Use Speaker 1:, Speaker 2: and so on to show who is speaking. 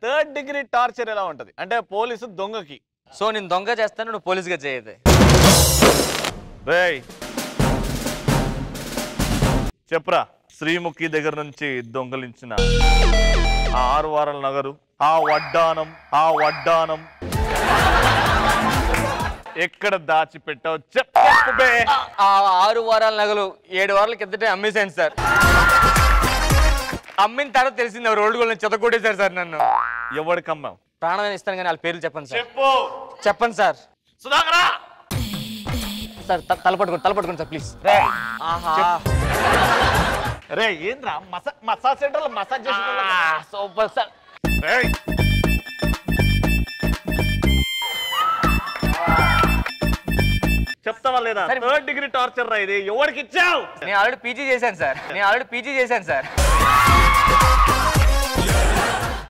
Speaker 1: Third degree torture ఎలా ఉంటది అంటే పోలీసు దొంగకి
Speaker 2: సో నేను దొంగ చేస్తాను నువ్వు పోలీస్గా చేయదు
Speaker 1: రేయ్ చెప్పురా శ్రీముఖి దగ్గర నుంచి దొంగలించిన ఆ ఆరు వారాల నగరు ఆ వడ్డానం ఆ వడ్డానం ఎక్కడ దాచిపెట్టావు చెప్పు బే
Speaker 2: ఆ ఆరు వారాల నగలు ఏడు వారాల కిందటే అమ్మేశాను సార్ అమ్మిన తర్వాత తెలిసింది ఎవరు రోడ్డు గోల్ని చెతకొట్టేశారు సార్ నన్ను
Speaker 1: ఎవడికమ్మావు
Speaker 2: ప్రాణమైన ఇస్తాను కానీ వాళ్ళ పేర్లు చెప్పండి సార్
Speaker 1: చెప్పు
Speaker 2: చెప్పండి సార్
Speaker 1: సుధాకరా
Speaker 2: సార్ త- తల పట్టుకోండి తల పట్టుకోండి సార్ ప్లీజ్ ఆహా
Speaker 1: రే ఏంద్రా మసా మసాజ్ సెంటర్ లో మసాజ్ చేసిన
Speaker 2: సూపర్ సార్
Speaker 1: రేయ్ చెప్తావా లేదా
Speaker 2: సరే.
Speaker 1: థర్డ్ డిగ్రీ టార్చర్ రా ఇది ఎవరికి ఇచ్చావు
Speaker 2: నేను ఆల్రెడీ పీజీ చేశాను సార్ నేను ఆల్రెడీ పీజీ చేశాను సార్